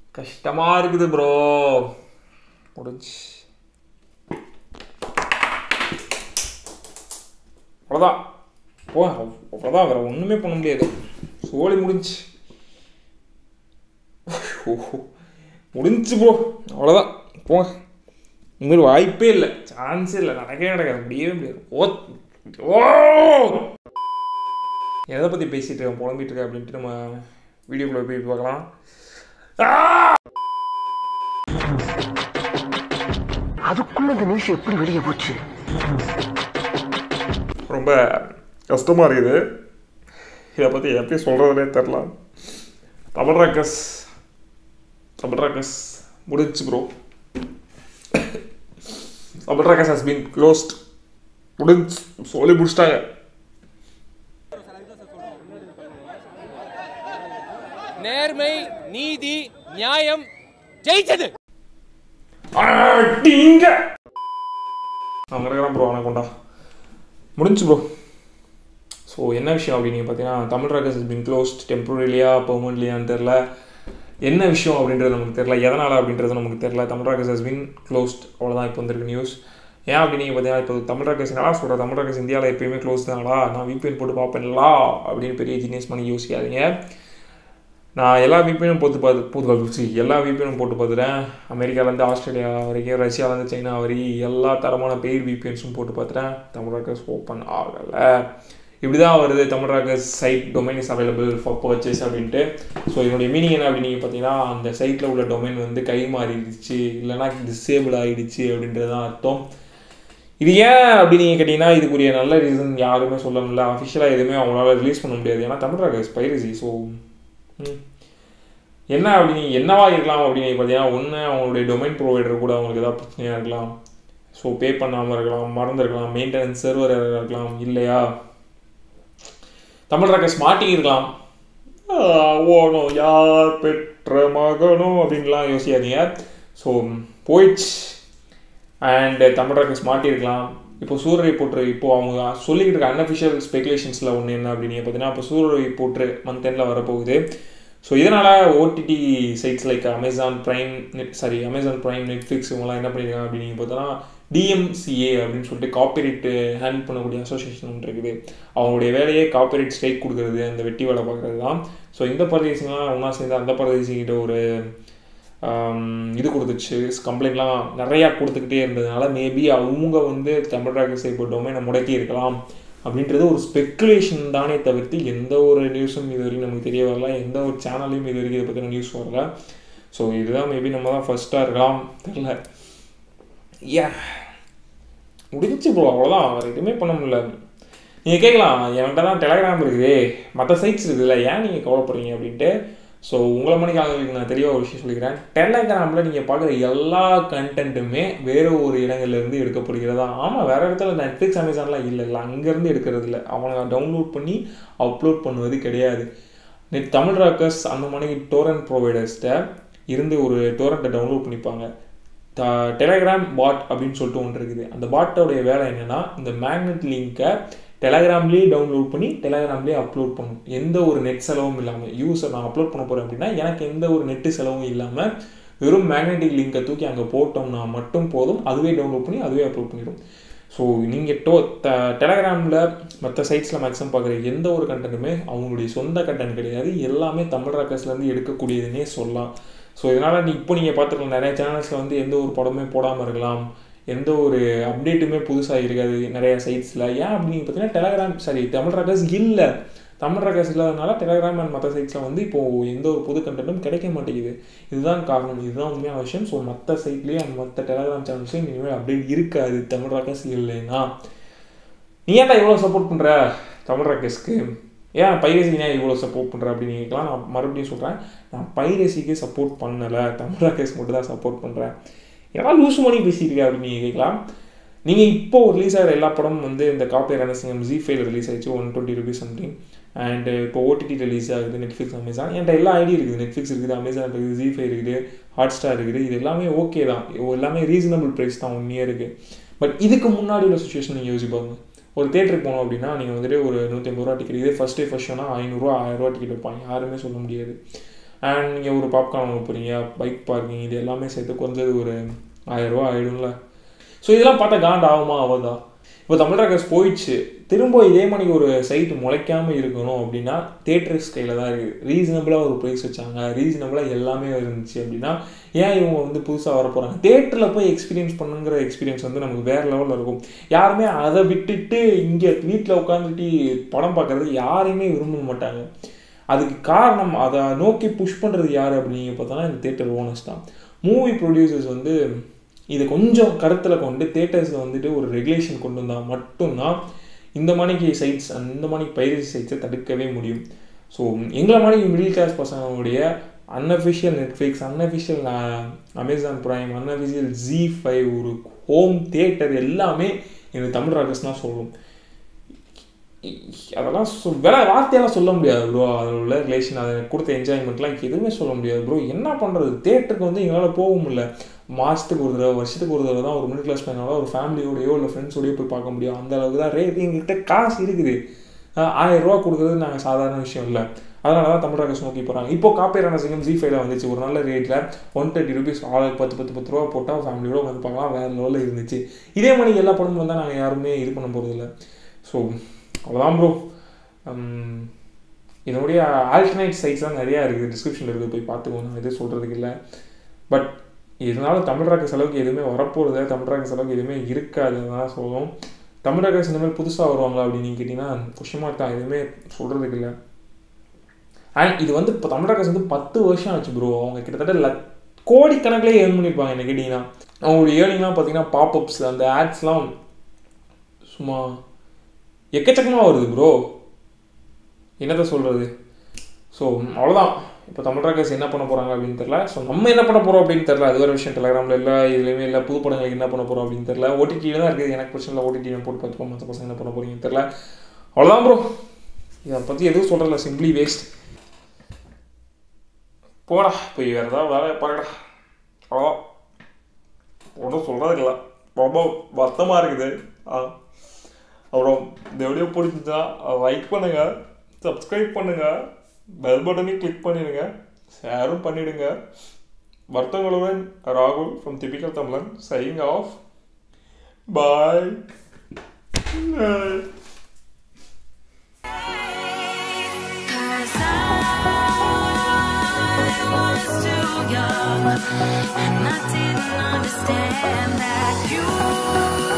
கஷ்டமாக இருக்குது ப்ரோ முடிஞ்சு அவ்வளோதான் போ அவ்வளோதான் வேறு ஒன்றுமே பண்ண முடியாது சோழி முடிஞ்சு ஓஹோ முடிஞ்சு ப்ரோ அவ்வளோதான் போங்க இனிமேல் வாய்ப்பே இல்லை சான்ஸே இல்லை நடக்கவே நடக்காது முடியவே முடியாது ஓ ஓ எதை பற்றி பேசிகிட்டு இருக்கேன் புலம்பிட்டு இருக்கேன் அப்படின்ட்டு நம்ம வீடியோக்குள்ளே போய் பார்க்கலாம் அதுக்குள்ள இந்த நியூஸ் எப்படி வெளியே போச்சு ரொம்ப கஷ்டமாக இருக்குது இதை பற்றி எப்படி சொல்கிறதுனே தெரில தமிழ் ராக்கஸ் தமிழ் ராக்கஸ் முடிஞ்சு bro Tamil Rockers has been closed முடிஞ்சு சொல்லி முடிச்சிட்டாங்க நேர்மை நீதி நியாயம் ஜெயிச்சது அடிங்க அவங்க இருக்கிறான் ப்ரோ கொண்டா முடிஞ்சு ப்ரோ ஸோ என்ன விஷயம் அப்படின்னு பார்த்தீங்கன்னா Tamil Rockers is been closed டெம்பரரிலியா பெர்மனன்ட்லியான்னு தெரில என்ன விஷயம் அப்படின்றது நமக்கு தெரில எதனால் அப்படின்றது நமக்கு தெரில Tamil Rockers has been closed அவ்வளோதான் இப்போ வந்திருக்கு நியூஸ் ஏன் அப்படின்னு பார்த்தீங்கன்னா இப்போ தமிழ் ராக்கஸ் என்னடா சொல்கிற தமிழ் ராக்கஸ் இந்தியாவில் எப்பயுமே க்ளோஸ் தானடா நான் விபிஎன் போட்டு பார்ப்பேன்லா அப்படின்னு பெரிய ஜீனியஸ் பண்ணி யோசிக்காதீங்க நான் எல்லா விபிஎனும் போட்டு பார்த்து போட்டு பார்த்து எல்லா விபிஎனும் போட்டு பார்த்துட்டேன் அமெரிக்காலேருந்து ஆஸ்திரேலியா வரைக்கும் ரஷ்யாலேருந்து சைனா வரைக்கும் எல்லா தரமான பெய்ட் விபிஎன்ஸும் போட்டு பார்த்துட்டேன் தமிழ் ராக்கர்ஸ் ஓப்பன் ஆகலை இப்படி தான் வருது Tamil Rockers site domain is available for purchase அப்படின்ட்டு ஸோ இதனுடைய மீனிங் என்ன அப்படின்னு நீங்கள் பார்த்தீங்கன்னா அந்த சைட்டில் உள்ள டொமைன் வந்து கை மாறிடுச்சு இல்லைனா டிசேபிள் ஆகிடுச்சு அப்படின்றது தான் அர்த்தம் இது ஏன் அப்படின்னு நீங்கள் கேட்டிங்கன்னா இதுக்குரிய நல்ல ரீசன் யாருமே சொல்ல முடியல அஃபிஷியலாக எதுவுமே அவங்களால ரிலீஸ் பண்ண முடியாது ஏன்னா தமிழ் ராக்கர்ஸ் பைரசி ஸோ என்ன அப்படின்னு என்னவா இருக்கலாம் அப்படின்னு பார்த்தீங்கன்னா ஒன்று அவங்களுடைய டொமைன் ப்ரொவைடர் கூட அவங்களுக்கு ஏதாவது பிரச்சனையாக இருக்கலாம் ஸோ பே பண்ணாமல் இருக்கலாம் மறந்துருக்கலாம் மெயின்டெனன்ஸ் சர்வர் இருக்கலாம் இல்லையா தமிழ் ராக்கர்ஸ் மாட்டியிருக்கலாம் ஓனோ யார் பெற்ற மகனோ அப்படின்லாம் யோசிக்காதீங்க ஸோ போயிடுச்சு அண்ட் தமிழ் ராக்கர்ஸ் மாட்டியிருக்கலாம் இப்போ சூரிய போட்டு இப்போ அவங்க சொல்லிக்கிட்டு இருக்க அன்அஃபிஷியல் ஸ்பெகுலேஷன்ஸில் ஒன்று என்ன அப்படின்னு பார்த்தீங்கன்னா இப்போ சூரிய போட்டு மந்த் எண்டில் வரப்போகுது ஸோ இதனால் OTT sites like Amazon Prime net sorry Amazon Prime Netflix இவங்கலாம் என்ன பண்ணியிருக்காங்க அப்படின்னு பார்த்தோன்னா டிஎம்சிஏ அப்படின்னு சொல்லிட்டு காப்பிரைட் ஹேண்ட் பண்ணக்கூடிய அசோசியேஷன் ஒன்று இருக்குது அவங்களுடைய வேலையே காப்பிரைட் ஸ்ட்ரைக் கொடுக்குறது அந்த வெட்டி வேலை பார்க்குறது தான் ஸோ இந்த பரதேசிங்கெலாம் ஒன்றா சேர்ந்து அந்த பரதேசிங்கிட்ட ஒரு இது கொடுத்துச்சு கம்ப்ளைண்ட்லாம் நிறையா கொடுத்துக்கிட்டே இருந்ததுனால மேபி அவங்க வந்து தமிழ் ராக்கர்ஸ் இப்போ டொமைனை முடக்கி இருக்கலாம் அப்படின்றது ஒரு ஸ்பெக்குலேஷன் தானே தவிர்த்து எந்த ஒரு நியூஸும் இது வரைக்கும் நமக்கு தெரிய வரல எந்த ஒரு சேனல்லையும் இது வரைக்கும் இதை பற்றின நியூஸ் வரல ஸோ இதுதான் மேபி நம்ம தான் ஃபஸ்ட்டாக இருக்கலாம் தெரில ஏ முடிஞ்சு ப்ரோ அவ்வளோதான் வேறு எதுவுமே பண்ண முடியல நீங்கள் கேட்கலாம் என்கிட்ட தான் டெலகிராம் இருக்குது மற்ற சைட்ஸ் இருக்குதுல்ல ஏன் நீங்கள் கவலைப்படுறீங்க அப்படின்ட்டு ஸோ உங்களை மணிக்கு ஆளுங்களுக்கு நான் தெளிவாக ஒரு விஷயம் சொல்லிக்கிறேன் டெலகிராமில் நீங்கள் பார்க்குற எல்லா கண்டென்ட்டுமே வேறு ஒரு இடங்கள்லேருந்து எடுக்கப்படுகிறதா ஆமாம் வேறு இடத்துல நெட்ஃப்ளிக்ஸ் அமேசான்லாம் இல்லை இல்லை அங்கேருந்து எடுக்கிறது இல்லை அவங்க டவுன்லோட் பண்ணி அப்லோட் பண்ணுவது கிடையாது நெட் தமிழ் ராக்கர்ஸ் அந்த மாதிரி டோரண்ட் ப்ரொவைடர்ஸ்கிட்ட இருந்து ஒரு டோரண்ட்டை டவுன்லோட் பண்ணிப்பாங்க த டெலகிராம் பாட் அப்படின்னு சொல்லிட்டு ஒன்று இருக்குது அந்த பாட்டோடைய வேலை என்னென்னா இந்த மேக்னெட் லிங்க்கை டெலகிராம்லேயே டவுன்லோட் பண்ணி டெலகிராம்லேயே அப்லோட் பண்ணும் எந்த ஒரு நெட் செலவும் இல்லாமல் யூஸர் நான் அப்லோட் பண்ண போகிறேன் அப்படின்னா எனக்கு எந்த ஒரு நெட்டு செலவும் இல்லாமல் வெறும் மேக்னெட்டிக் லிங்கை தூக்கி அங்கே போட்டோம்னா மட்டும் போதும் அதுவே டவுன்லோட் பண்ணி அதுவே அப்லோட் பண்ணிடும் ஸோ நீங்கள் டோ த டெலகிராமில் மற்ற சைட்ஸில் மேக்ஸிமம் பார்க்குற எந்த ஒரு கண்டென்ட்டுமே அவங்களுடைய சொந்த கண்டென்ட் கிடையாது எல்லாமே தமிழ் ராக்கர்ஸ்லேருந்து எடுக்கக்கூடியதுன்னே சொல்லலாம் ஸோ இதனால் நீ இப்போ நீங்கள் பார்த்துக்கலாம் நிறைய சேனல்ஸில் வந்து எந்த ஒரு படமே போடாமல் இருக்கலாம் எந்த ஒரு அப்டேட்டுமே புதுசாக இருக்காது நிறைய சைட்ஸில் ஏன் அப்படின்னு பார்த்தீங்கன்னா டெலகிராம் சாரி தமிழ் ராக்கர்ஸ் இல்லை தமிழ் ராக்கர்ஸ் இல்லாதனால டெலகிராம் அண்ட் மற்ற சைட்ஸில் வந்து இப்போது எந்த ஒரு புது கண்டென்ட்டும் கிடைக்க மாட்டேங்குது இதுதான் காரணம் இதுதான் உண்மையான விஷயம் ஸோ மற்ற சைட்லேயும் அண்ட் மற்ற டெலகிராம் சேனல்ஸ்லையும் இனிமேல் அப்டேட் இருக்காது தமிழ் ராக்கர்ஸ் இல்லைன்னா நீ ஏன்டா இவ்வளோ சப்போர்ட் பண்ணுற தமிழ் ராக்கர்ஸ்க்கு ஏன் பைரசிக்கு ஏன் இவ்வளோ சப்போர்ட் பண்ணுற அப்படின்னு கேட்கலாம் நான் மறுபடியும் சொல்கிறேன் நான் பைரசிக்கு சப்போர்ட் பண்ணலை தமிழ் ராக்கர்ஸ் மட்டும் தான் சப்போர்ட் பண்ணுறேன் ஏன்னா லூஸ் மணி பேசியிருக்கேன் அப்படின்னு நீங்கள் கேட்கலாம் நீங்கள் இப்போ ரிலீஸ் ஆகிற எல்லா படமும் வந்து இந்த Ka Pae Ranasingam Zee five release ஆயிடுச்சு one twenty rupees something and இப்போ ஓடிடி ரிலீஸ் ஆகுது நெட்ஃப்ளிக்ஸ் அமேசான் என்கிட்ட எல்லா ஐடி இருக்குது நெட்ஃப்ளிக்ஸ் இருக்குது அமேசான் இருக்குது ஜி ஃபை இருக்குது ஹாட் ஸ்டார் இருக்குது இது எல்லாமே ஓகே தான் எல்லாமே ரீசனபிள் ப்ரைஸ் தான் ஒன் இயருக்கு பட் இதுக்கு முன்னாடி உள்ள சுச்சுவேஷன் நீங்கள் யோசிச்சு பாருங்க ஒரு தேட்டருக்கு போனோம் அப்படின்னா நீங்கள் வந்துட்டு ஒரு நூற்றி ஐம்பது ரூபா டிக்கெட் இதே ஃபஸ்ட் டே ஃபஸ்ட் ஷோனா ஐநூறுரூவா ஆயிரரூவா டிக்கெட் வைப்பாங்க யாருமே சொல்ல முடியாது அண்ட் நீங்கள் ஒரு பாப்கார்ன் வாங்க போகிறீங்க பைக் பார்க்கிங் இது எல்லாமே சேர்த்து குறைஞ்சது ஒரு ஆயிரரூவா ஆயிடும்ல ஸோ இதெல்லாம் பார்த்தா காண்ட் ஆகுமா ஆகாதா இப்போ தமிழ் ராக்கர்ஸ் போயிடுச்சு திரும்ப இதே மாதிரி ஒரு சைட் முளைக்காம இருக்கணும் அப்படின்னா தேட்டர்ஸ் கையில் தான் இருக்குது ரீசனபிளாக ஒரு ப்ரைஸ் வச்சாங்க ரீசனபிளாக எல்லாமே இருந்துச்சு அப்படின்னா ஏன் இவங்க வந்து புதுசாக வர போகிறாங்க தேட்டரில் போய் எக்ஸ்பீரியன்ஸ் பண்ணுங்கிற எக்ஸ்பீரியன்ஸ் வந்து நமக்கு வேறு லெவலில் இருக்கும் யாருமே அதை விட்டுட்டு இங்கே வீட்டில் உட்காந்துட்டு படம் பார்க்குறது யாரையுமே விரும்ப மாட்டாங்க அதுக்கு காரணம் அதை நோக்கி புஷ் பண்ணுறது யார் அப்படின்னு பார்த்தோன்னா இந்த தேட்டர் ஓனர்ஸ் தான் மூவி ப்ரொடியூசர்ஸ் வந்து இதை கொஞ்சம் கருத்தில் கொண்டு தேட்டர்ஸில் வந்துட்டு ஒரு ரெகுலேஷன் கொண்டு வந்தால் மட்டும்தான் இந்த மாதிரிக்கு சைட்ஸ் இந்த மாதிரிக்கு பைரசி சைட்ஸை தடுக்கவே முடியும் ஸோ எங்களை மாதிரி மிடில் கிளாஸ் பசங்களுடைய unofficial Netflix unofficial Amazon Prime unofficial Zee five ஒரு ஹோம் தியேட்டர் எல்லாமே எனக்கு தமிழ் ராக்கர்ஸ் தான் சொல்லும் அதெல்லாம் சொ வேற வார்த்தையெல்லாம் சொல்ல முடியாது ப்ரோ அதில் உள்ள ரிலேஷன் அதை கொடுத்த என்ஜாய்மெண்ட்லாம் எதுவுமே சொல்ல முடியாது ப்ரோ என்ன பண்ணுறது தேட்டருக்கு வந்து எங்களால் போக முடியல மாதத்துக்கு ஒரு தடவை வருஷத்துக்கு ஒரு தடவை தான் ஒரு மிடில் கிளாஸ் பையனால ஒரு ஃபேமிலியோடையோ இல்லை ஃப்ரெண்ட்ஸோடையோ போய் பார்க்க முடியும் அந்த அளவுக்கு தான் ரேட் எங்ககிட்ட காசு இருக்குது ஆயிரம் ரூபா கொடுக்குறது நாங்கள் சாதாரண விஷயம் இல்லை அதனால தான் தமிழ் ராக்கர்ஸ் நோக்கி போகிறாங்க இப்போ காப்பி ரனசிங்கம் ஜி ஃபைவ்ல வந்துச்சு ஒரு நல்ல ரேட்டில் ஒன் தேர்ட்டி ருபீஸ் ஆளுக்கு பத்து பத்து பத்து ரூபா போட்டால் ஃபேமிலியோட வந்து பார்க்கலாம் வேறு லெவலில் இருந்துச்சு இதே மாதிரி எல்லா படமும் வந்தால் நாங்கள் யாருமே இது பண்ண போகிறதில்ல ஸோ அவ்வளோதான் ப்ரோ இதனுடைய ஆல்டர்னேட் சைட்ஸ்லாம் நிறையா இருக்குது டிஸ்கிரிப்ஷனில் இருக்குது போய் பார்த்துக்கோங்க நான் எதுவும் சொல்கிறதுக்கு இல்லை பட் இதனால தமிழ் ராக்க செலவுக்கு எதுவுமே வரப்போகிறது தமிழ் ராக்க செலவுக்கு எதுவுமே இருக்காதுன்னு தான் சொல்லுவோம் தமிழ் ராக்க இனிமேல் புதுசாக வருவாங்களா அப்படின்னு கேட்டிங்கன்னா கொஷின் மார்க் தான் எதுவுமே சொல்கிறதுக்கு இல்லை அண்ட் இது வந்து இப்போ தமிழ் ராக்கஸ் வந்து பத்து வருஷம் ஆச்சு ப்ரோ அவங்க கிட்டத்தட்ட லக் கோடிக்கணக்கிலே ஏர்ன் பண்ணியிருப்பாங்க என்ன கேட்டிங்கன்னா அவங்களுடைய ஏர்னிங்லாம் பார்த்தீங்கன்னா பாப்அப்ஸ் அந்த ஆட்ஸ்லாம் சும்மா எக்கச்சக்கமாக வருது ப்ரோ என்னத்தை சொல்கிறது ஸோ அவ்வளோதான் இப்போ தமிழ் ராக்கர்ஸ் என்ன பண்ண போகிறாங்க அப்படின்னு தெரில ஸோ நம்ம என்ன பண்ண போகிறோம் அப்படின்னு தெரில அது ஒரு விஷயம் டெலகிராமில் இல்லை இதுலேயுமே இல்லை புது படங்களுக்கு என்ன பண்ண போகிறோம் அப்படின்னு தெரில ஓடிடியில் தான் இருக்குது எனக்கு பிரச்சனை இல்லை ஓடிடியில் போட்டு பார்த்துப்போம் மற்ற பசங்க என்ன பண்ண போகிறீங்கன்னு தெரில அவ்வளோதான் ப்ரோ இதை பற்றி எதுவும் சொல்கிறல சிம்பிளி வேஸ்ட் போடா போய் வேறு ஏதாவது வேலையை பார்க்கடா அவ்வளோதான் ஒன்றும் சொல்கிறதுக்கு இல்லை ரொம்ப வருத்தமாக இருக்குது ஆ அப்புறம் இந்த வீடியோ பிடிச்சிருந்தா லைக் பண்ணுங்கள் சப்ஸ்கிரைப் பண்ணுங்கள் பெல் பட்டனையும் கிளிக் பண்ணிடுங்க ஷேரும் பண்ணிடுங்க வருத்தங்களுடன் ராகுல் from typical Tamilan signing off bye Cause I was too young and I didn't understand that you